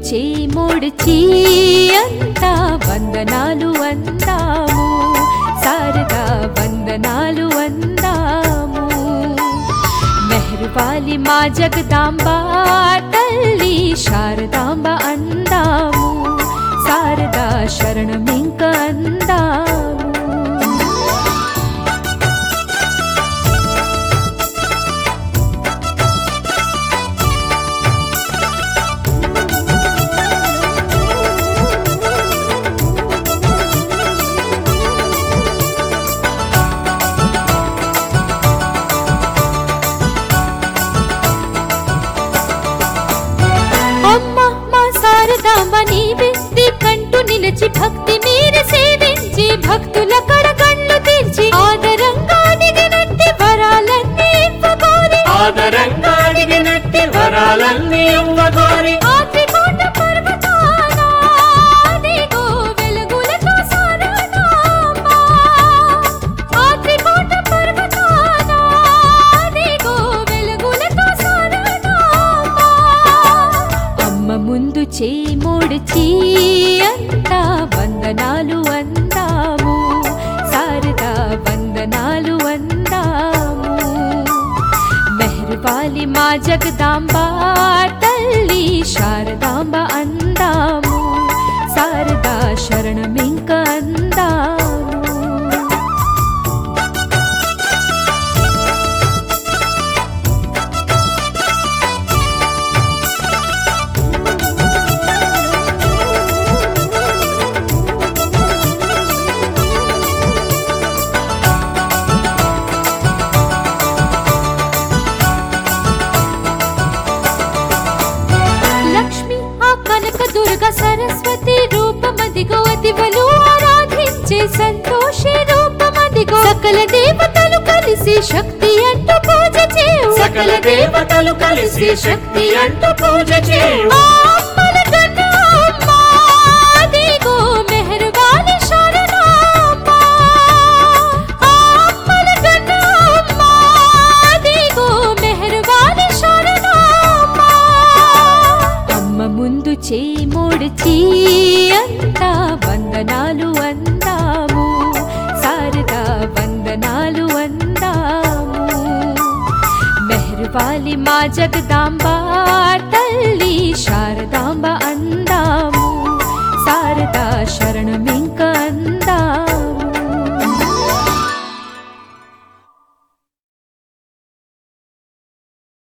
చేమోడిచి అంతా వందనాలు అందాము శారదా వందనాలు అందాము మెహర్వాలి మా జగదాంబ తల్లి శారదాంబ అందాము శారదా శరణమింక అందాము అమ్మ మా శారదాంబ నీ బిస్తి కంటూ నిలిచి భక్తి మీరు సేవించి భక్తుల కడగండ్లు తీర్చి ఆదరంగా దిగినట్టి వరాలన్నీ ఇవ్వగోరి ఆదరంగా అడిగినట్టి వరాలన్నీ అమ్మగోరి ఆత్రికోట పర్వతాన అదిగో వెలుగులతో శారదాంబ. ఆత్రికోట పర్వతాన అదిగో వెలుగులతో శారదాంబ. అమ్మ ముందు చేమోడిచి అంతా వందనాలు అందాము శారదా వందనాలు అందాము మెహర్వాలి మా జగదాంబ తల్లి శారదాంబ అందాము శారదా శరణమింక అందాము లక్ష్మి ఆ కనక దుర్గ సరస్వతి రూపమదిగో అదివలు ఆరాధించే సంతోషి రూపమదిగో సకల దేవతలు కలిసి శక్తి అంటూ పూజ చేయు సకల దేవతలు కలిసి శక్తి అంటూ పూజ చేయు ఆ అమ్మల కన్నా అమ్మ, అదిగో మెహర్బాని శరణాంబ. ఆ అమ్మల కన్నా అమ్మ, అదిగో మెహర్బాని శరణాంబ. అమ్మ ముందు చేమోడిచి అంతా వందనాలు అందాము శారదా వందనాలు అందాము మెహర్వాలి మా జగదాంబ తల్లి శారదాంబ అందాము శారదా శరణమింక